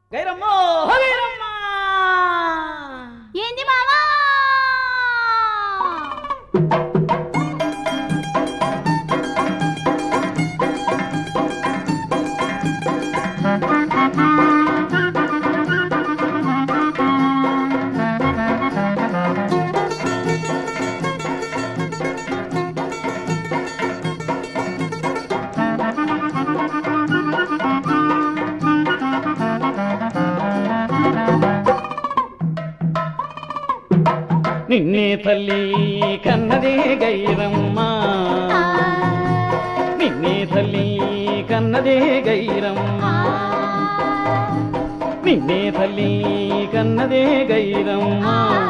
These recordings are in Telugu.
గైరమ్మో గైరమ్మా ఏంది మావా నిన్నే తల్లి కన్నదే గైరమ్మ నిన్నే తల్లి కన్నదే గైరమ్మ నిన్నే తల్లి కన్నదే గైరమ్మ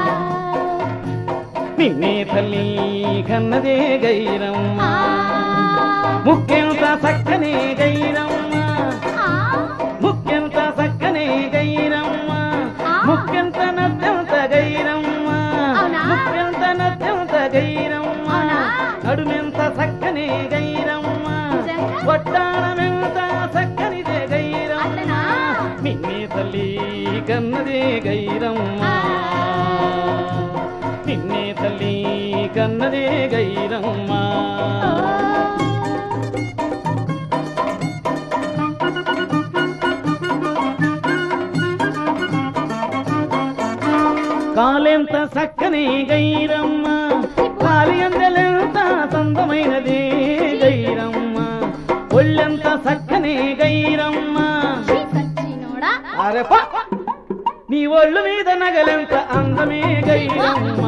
నిన్నే తల్లి కన్నదే గైరమ్మ ముఖ్యంత సక్కనే గైరమ్మ ముఖ్యంత సక్కనే గైరమ్మ ముఖ్యంత నత్యంత గైరమ్మ అవునా? ముఖ్యంత నత్యంత గైరమ్మ అవునా? నడుమెంత సక్కనే గైరమ్మ నిజంగా? వడ్డాణమెంత సక్కనిదే గైరమ్మ అట్లనా? నిన్నే తల్లి కన్నదే గైరమ్మ నిన్నే తల్లి కన్నదే గైరమ్మ కాలెంత సక్కని గైరమ్మ కాలి అందెలెంత సందమైనది గైరమ్మ ఒళ్ళెంత సక్కని గైరమ్మ సచ్చినోడా అరెప నీ ఒళ్ళు మీద నగలెంత అందమే గైరమ్మ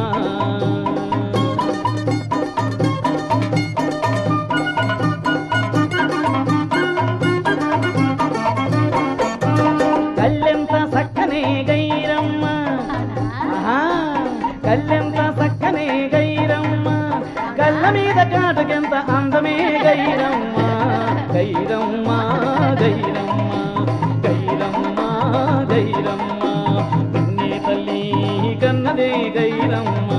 కళ్ళెంత సక్కనే గైరమ్మ ఆహా, కళ్ళెంత సక్కనే గైరమ్మ కళ్ళ మీద కాటుకెంత అందమే గైరమ్మ గైరమ్మ గైరమ్మ గైరమ్మ గైరమ్మ నిన్నే తల్లి కన్నదే గైరమ్మ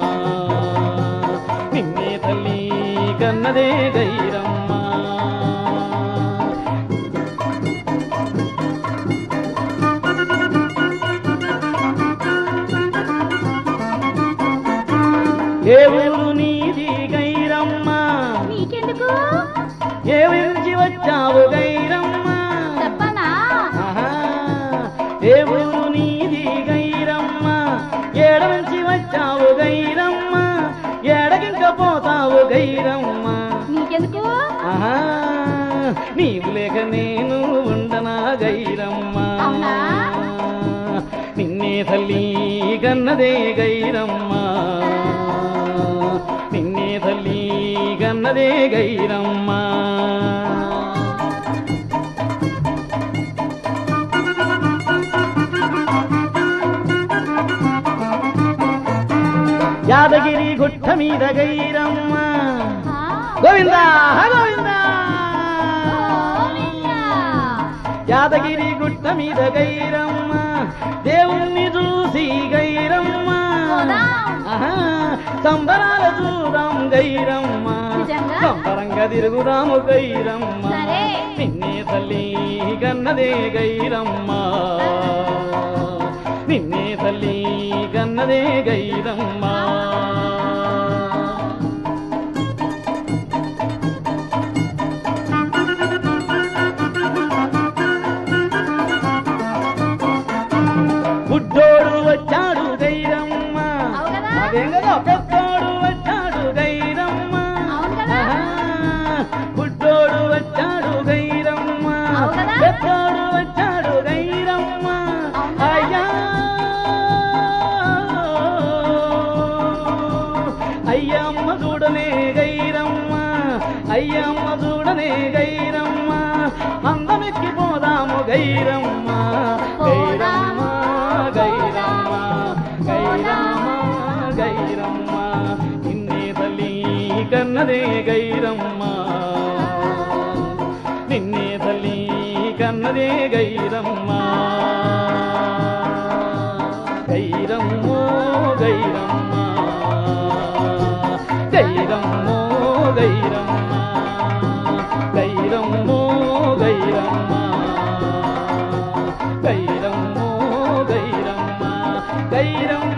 నిన్నే తల్లి కన్నదే గైరమ్మ ఏ ఊరు నీది గైరమ్మ నీకెందుకు ఏ నుంచి వచ్చావు గైరమ్మ చెప్పనా ఆహా, ఏ ఊరు నీది గైరమ్మ ఏడ నుంచి వచ్చావు గైరమ్మ ఏడకింక పోతావు గైరమ్మ నీకెందుకు ఆహా, నీవు లేక నేను ఉండనా గైరమ్మ అవునా? నిన్నే తల్లి కన్నదే గైరమ్మ నిన్నే తల్లి కన్నదే గైరమ్మ యాదగిరి గుట్ట మీద గైరమ్మ ఆ, గోవిందా గోవిందా గోవిందా. యాదగిరి గుట్ట మీద గైరమ్మ దేవుణ్ణి చూసి గైరమ్మ పోదాం. ఆహా, సంబరాల చూదాం గైరమ్మ నిజంగా? సంబరంగా తిరుగుదాము గైరమ్మ సరే. నిన్నే తల్లి కన్నదే గైరమ్మ నిన్నే తల్లి కన్నదే గైరమ్మ గుడ్డోడు వచ్చాడు గైరమ్మ అవు కదా? అదేం కదా పెద్దోడు వచ్చాడు గైరమ్మ అవును కదా? ఆహా, గుడ్డోడు వచ్చాడు గైరమ్మ అవు కదా? పెద్దోడు వచ్చాడు గైరమ్మ అవును కదా? అయ్యా అయ్యమ్మ చూడనే గైరమ్మ అయ్యమ్మ చూడనే గైరమ్మ అందమెక్కి పోదాము గైరమ్మ గైరమ్మ గైరమ్మ గైరమ్మ గైరమ్మ నిన్నే తల్లి కన్నదే గైరమ్మ నిన్నే తల్లి కన్నదే గైరమ్మ గైరమ్మో గైరమ్మ గైరమ్మో గైరమ్మ గైరమ్మో గైరమ్మ గైరమ్మ గైరమ్మ